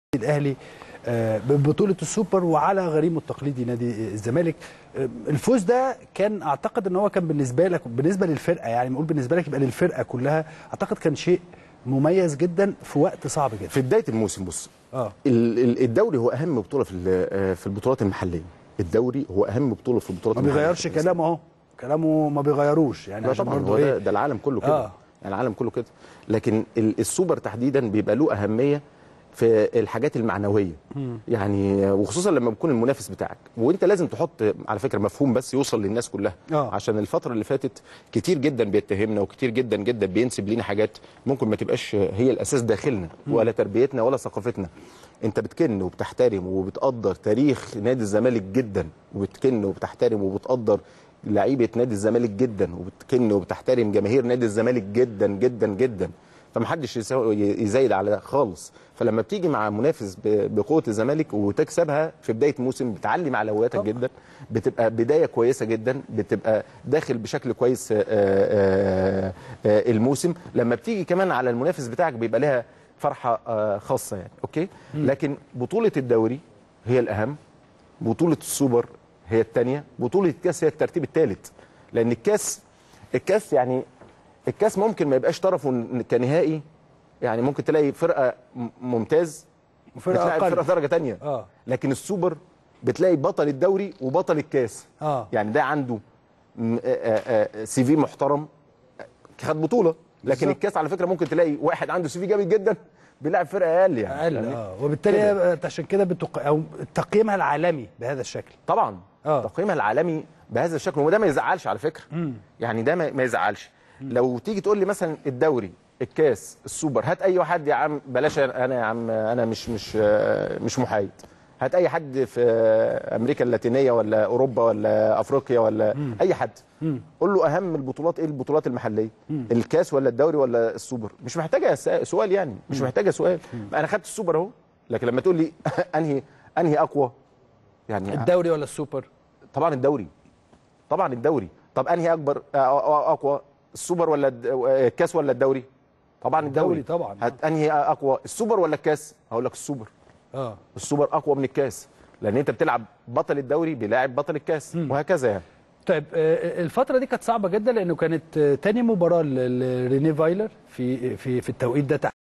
الاهلي آه، ببطوله السوبر وعلى غريمه التقليدي نادي الزمالك آه، الفوز ده كان اعتقد ان هو كان بالنسبه لك بالنسبه للفرقه يعني نقول بالنسبه لك يبقى للفرقه كلها اعتقد كان شيء مميز جدا في وقت صعب جدا في بدايه الموسم بص اه ال- ال- الدوري هو اهم بطوله في ال- في البطولات المحليه الدوري هو اهم بطوله في البطولات ما المحلية. بيغيرش كلامه اهو كلامه ما بيغيروش يعني لا عشان طبعا برضه هو ده, ايه ده العالم كله كده آه. آه. يعني العالم كله كده لكن ال- السوبر تحديدا بيبقى له اهميه في الحاجات المعنويه يعني وخصوصا لما بيكون المنافس بتاعك وانت لازم تحط على فكره مفهوم بس يوصل للناس كلها آه. عشان الفتره اللي فاتت كتير جدا بيتهمنا وكتير جدا جدا بينسب لينا حاجات ممكن ما تبقاش هي الاساس داخلنا ولا تربيتنا ولا ثقافتنا انت بتكن وبتحترم وبتقدر تاريخ نادي الزمالك جدا وبتكن وبتحترم وبتقدر لعيبه نادي الزمالك جدا وبتكن وبتحترم جماهير نادي الزمالك جدا جدا جدا فمحدش يساو- يزايد على ده خالص فلما بتيجي مع منافس ب- بقوه الزمالك وتكسبها في بدايه موسم بتعلي معنوياتك جدا بتبقى بدايه كويسه جدا بتبقى داخل بشكل كويس آه، آه، آه، الموسم لما بتيجي كمان على المنافس بتاعك بيبقى لها فرحه آه، خاصه يعني اوكي لكن بطوله الدوري هي الاهم بطوله السوبر هي الثانيه بطوله الكاس هي الترتيب الثالث لان الكاس الكاس يعني الكاس ممكن ما يبقاش طرفه ن- كنهائي يعني ممكن تلاقي فرقه م- ممتاز وفرقة بتلاعب أقل. فرقه درجه تانية اه لكن السوبر بتلاقي بطل الدوري وبطل الكاس اه يعني ده عنده م- آه، آه، آه، سي في محترم خد بطوله لكن بالظبط. الكاس على فكره ممكن تلاقي واحد عنده سي في جامد جدا بيلعب فرقه اقل يعني اقل يعني اه وبالتالي كده. هي عشان كده بتق... او تقييمها العالمي بهذا الشكل طبعا آه. تقييمها العالمي بهذا الشكل وده ما يزعلش على فكره يعني ده ما ما يزعلش لو تيجي تقول لي مثلا الدوري الكاس السوبر هات اي واحد يا عم بلاش انا يا عم انا مش مش آه، مش محايد هات اي حد في امريكا اللاتينيه ولا اوروبا ولا افريقيا ولا اي حد قول له اهم البطولات ايه البطولات المحليه الكاس ولا الدوري ولا السوبر مش محتاجه س- سؤال يعني مش محتاجه سؤال انا خدت السوبر اهو لكن لما تقول لي انهي انهي اقوى يعني الدوري ولا السوبر طبعا الدوري طبعا الدوري طب انهي اكبر آه، آه، اقوى السوبر ولا الد- آه، الكاس ولا الدوري طبعا الدوري الدوري طبعا. هت انهي اقوى السوبر ولا الكاس هقول لك السوبر اه السوبر اقوى من الكاس لان انت بتلعب بطل الدوري بيلاعب بطل الكاس وهكذا يعني طيب آه، الفترة دي كانت صعبة جدا لأنه كانت آه، تاني مباراة ل- لريني فايلر في في في التوقيت ده